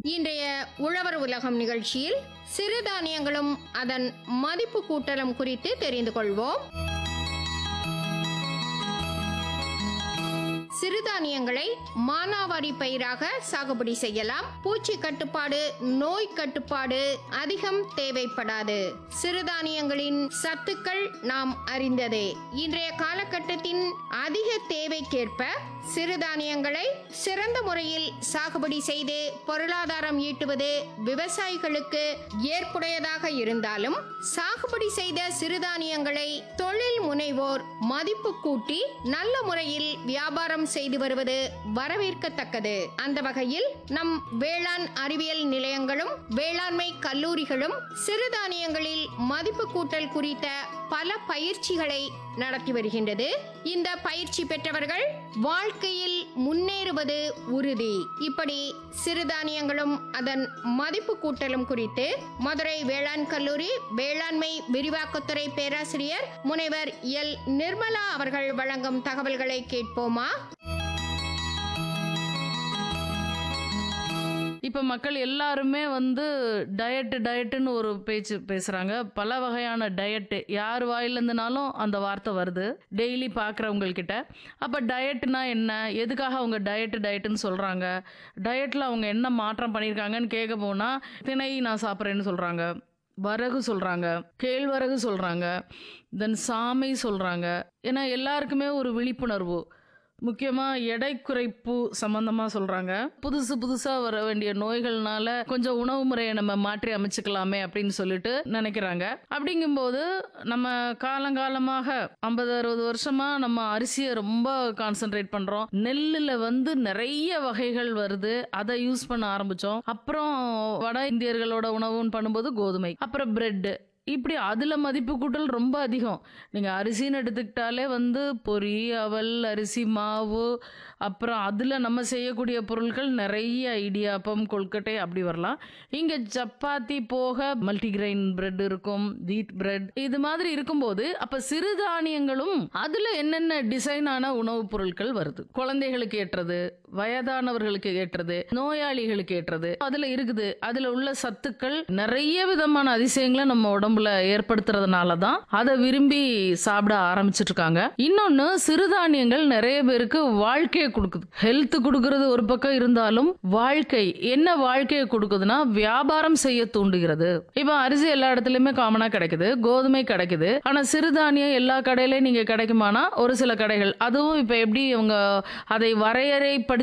இன்றைய உழவர் உலகம் நிகழ்ச்சியில் சிறுதானியங்களும் அதன் மதிப்பு கூட்டலும் குறித்து தெரிந்து கொள்வோம் சிறுதானியங்களை மானாவாரி பயிராக சாகுபடி செய்யலாம் பூச்சி கட்டுப்பாடு நோய் கட்டுப்பாடு அதிகம் தேவைப்படாது சிறுதானியங்களின் சத்துக்கள் நாம் அறிந்ததே இன்றைய காலகட்டத்தின் அதிக தேவைக்கேற்ப சிறுதானியங்களை சிறந்த முறையில் சாகுபடி செய்து பொருளாதாரம் ஈட்டுவது விவசாயிகளுக்கு ஏற்புடையதாக இருந்தாலும் சாகுபடி செய்த சிறுதானியங்களை தொழில் முனைவோர் மதிப்பு கூட்டி நல்ல முறையில் வியாபாரம் செய்து வருவது வரவேற்கத்தக்கது அந்த வகையில் நம் வேளாண் அறிவியல் நிலையங்களும் வேளாண்மை கல்லூரிகளும் சிறுதானியங்களில் மதிப்பு கூட்டல் குறித்த பல பயிற்சிகளை நடத்தி வருகின்றது இந்த பயிற்சி பெற்றவர்கள் வாழ்க்கையில் முன்னேறுவது உறுதி இப்படி சிறுதானியங்களும் அதன் மதிப்பு கூட்டலும் குறித்து மதுரை வேளாண் கல்லூரி வேளாண்மை விரிவாக்கத்துறை பேராசிரியர் முனைவர் எல் நிர்மலா அவர்கள் வழங்கும் தகவல்களை கேட்போமா இப்போ மக்கள் எல்லாருமே வந்து டயட்டு டயட்டுன்னு ஒரு பேச்சு பேசுகிறாங்க பல வகையான டயட்டு யார் வாயிலேருந்துனாலும் அந்த வார்த்தை வருது டெய்லி பார்க்குறவங்கக்கிட்ட அப்போ டயட்னா என்ன எதுக்காக அவங்க டயட்டு டயட்டுன்னு சொல்கிறாங்க டயட்டில் அவங்க என்ன மாற்றம் பண்ணியிருக்காங்கன்னு கேட்க போனால் திணை நான் சாப்பிட்றேன்னு சொல்கிறாங்க வரகு சொல்கிறாங்க கேழ்வரகு சொல்கிறாங்க தென் சாமை சொல்கிறாங்க ஏன்னா எல்லாருக்குமே ஒரு விழிப்புணர்வு முக்கியமாக எடை குறைப்பு சம்மந்தமாக சொல்கிறாங்க புதுசு புதுசாக வர வேண்டிய நோய்கள்னால கொஞ்சம் உணவு முறையை நம்ம மாற்றி அமைச்சுக்கலாமே அப்படின்னு சொல்லிட்டு நினைக்கிறாங்க அப்படிங்கும்போது நம்ம காலங்காலமாக ஐம்பது அறுபது வருஷமாக நம்ம அரிசியை ரொம்ப கான்சென்ட்ரேட் பண்ணுறோம் நெல்லில் வந்து நிறைய வகைகள் வருது அதை யூஸ் பண்ண ஆரம்பித்தோம் அப்புறம் வட இந்தியர்களோட உணவுன்னு பண்ணும்போது கோதுமை அப்புறம் பிரெட்டு இப்படி அதில் மதிப்பு கூட்டல் ரொம்ப அதிகம் நீங்கள் அரிசின்னு எடுத்துக்கிட்டாலே வந்து பொரி அவல் அரிசி மாவு அப்புறம் அதில் நம்ம செய்யக்கூடிய பொருட்கள் நிறைய இடியாப்பம் கொழுக்கட்டை அப்படி வரலாம் இங்கே சப்பாத்தி போக மல்டிகிரெயின் பிரெட் இருக்கும் வீட் பிரெட் இது மாதிரி இருக்கும்போது அப்போ சிறுதானியங்களும் அதில் என்னென்ன டிசைனான உணவுப் பொருட்கள் வருது குழந்தைகளுக்கு ஏற்றது வயதானவர்களுக்கு ஏற்றது நோயாளிகளுக்கு ஏற்றது அதில் இருக்குது அதில் உள்ள சத்துக்கள் நிறைய விதமான அதிசயங்களை நம்ம உடம்புல ஏற்படுத்துறதுனால தான் அதை விரும்பி சாப்பிட ஆரம்பிச்சிட்டு இருக்காங்க இன்னொன்று சிறுதானியங்கள் நிறைய பேருக்கு வாழ்க்கையை கொடுக்குது ஹெல்த் கொடுக்கறது ஒரு பக்கம் இருந்தாலும் வாழ்க்கை என்ன வாழ்க்கையை கொடுக்குதுன்னா வியாபாரம் செய்ய தூண்டுகிறது இப்போ அரிசி எல்லா இடத்துலயுமே காமனா கிடைக்குது கோதுமை கிடைக்குது ஆனா சிறுதானியம் எல்லா கடையிலயும் நீங்க கிடைக்குமானா ஒரு சில கடைகள் அதுவும் இப்போ எப்படி இவங்க அதை வரையறைப்படுத்தி